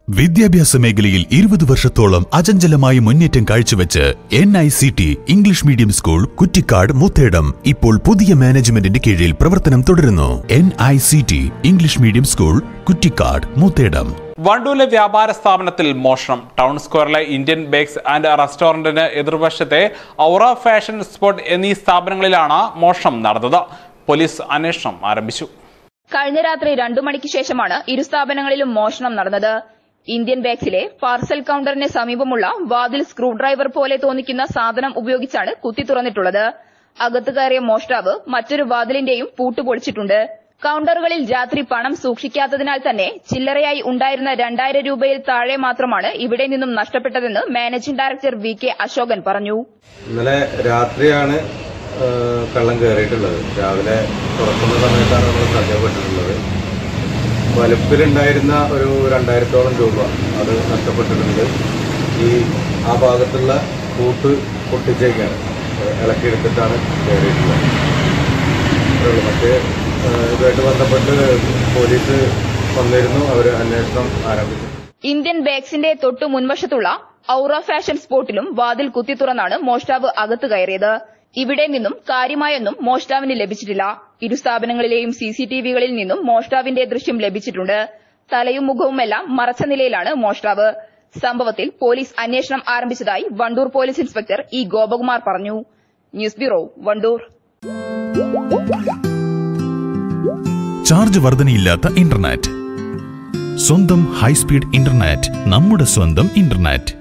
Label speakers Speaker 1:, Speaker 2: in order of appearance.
Speaker 1: വിദ്യാഭ്യാസ മേഖലയിൽ ഇരുപത് വർഷത്തോളം അചഞ്ചലമായ മുന്നേറ്റം കാഴ്ചവെച്ച് N I C T English medium school Kuttikkad Mutthedam ഇപ്പോൾ പുതിയ മാനേജ്മെന്റിന്റെ കീഴിൽ പ്രവർത്തനം തുടരുന്നു N I C T English medium school Kuttikkad Mutthedam
Speaker 2: വണ്ടൂരിലെ വ്യാപാര സ്ഥാപനത്തിൽ മോഷണം town square Indian bakes and റെസ്റ്റോറന്റിന് എതിർവശത്തെ ഔറ ഫാഷൻ സ്പോട്ട് എന്നീ സ്ഥാപനങ്ങളിലാണ് മോഷണം നടന്നത് പോലീസ് അന്വേഷണം ആരംഭിച്ചു
Speaker 3: കഴിഞ്ഞ രാത്രി രണ്ടു മണിക്ക് ശേഷമാണ് ഇരു സ്ഥാപനങ്ങളിലും മോഷണം നടന്നത് ഇന്ത്യൻ ബാഗ്സിലെ പാർസൽ കൌണ്ടറിന് സമീപമുള്ള വാതിൽ സ്ക്രൂ ഡ്രൈവർ പോലെ തോന്നിക്കുന്ന സാധനം ഉപയോഗിച്ചാണ് കുത്തി തുറന്നിട്ടുള്ളത് അകത്ത് കയറിയ മോഷ്ടാവ് മറ്റൊരു വാതിലിന്റെയും പൂട്ട് പൊളിച്ചിട്ടുണ്ട് കൌണ്ടറുകളിൽ രാത്രി പണം സൂക്ഷിക്കാത്തതിനാൽ തന്നെ ചില്ലറയായി ഉണ്ടായിരുന്ന രണ്ടായിരം രൂപയിൽ താഴെ മാത്രമാണ് ഇവിടെ നിന്നും നഷ്ടപ്പെട്ടതെന്ന് managing director V K Ashokan പറഞ്ഞു
Speaker 4: ഇന്നലെ രാത്രിയാണ് ആ, കള്ളം കയറിയിട്ടുള്ളത് രാവിലെ തുറക്കുന്ന സമയത്താണ് നമ്മൾ ശ്രദ്ധപ്പെട്ടിട്ടുള്ളത് വലുപ്പിലുണ്ടായിരുന്ന ഒരു രണ്ടായിരത്തോളം രൂപ അത് നഷ്ടപ്പെട്ടിട്ടുണ്ട് ഈ ആ ഭാഗത്തുള്ള കൂട്ട് പൊട്ടിച്ചേക്കാണ് ഇളക്കിയെടുത്തിട്ടാണ് കയറിയിട്ടുള്ളത് അത്രേ ഉള്ളൂ. മറ്റ് ആ, ഇതുമായിട്ട് ബന്ധപ്പെട്ട് പോലീസ് വന്നിരുന്നു അവർ അന്വേഷണം ആരംഭിച്ചു
Speaker 3: ഇന്ത്യൻ ബാഗ്സിന്റെ തൊട്ടു മുൻവശത്തുള്ള ഔറ ഫാഷൻ സ്പോട്ടിലും വാതിൽ കുത്തി തുറന്നാണ് മോഷ്ടാവ് അകത്ത് കയറിയത് ഇവിടെ നിന്നും കാര്യമായൊന്നും മോഷ്ടാവിന് ലഭിച്ചിട്ടില്ല ഇരു സ്ഥാപനങ്ങളിലെയും സിസിടിവികളിൽ നിന്നും മോഷ്ടാവിന്റെ ദൃശ്യം ലഭിച്ചിട്ടുണ്ട് തലയും മുഖവുമെല്ലാം മറച്ച നിലയിലാണ് മോഷ്ടാവ് സംഭവത്തിൽ പോലീസ് അന്വേഷണം ആരംഭിച്ചതായി Wandoor police inspector E Gopakumar പറഞ്ഞു ന്യൂസ് ബ്യൂറോ വണ്ടൂർ
Speaker 1: ചാർജ് വർധനയില്ലാത്ത ഇന്റർനെറ്റ് സ്വന്തം ഹൈസ്പീഡ് ഇന്റർനെറ്റ് നമ്മുടെ സ്വന്തം ഇന്റർനെറ്റ്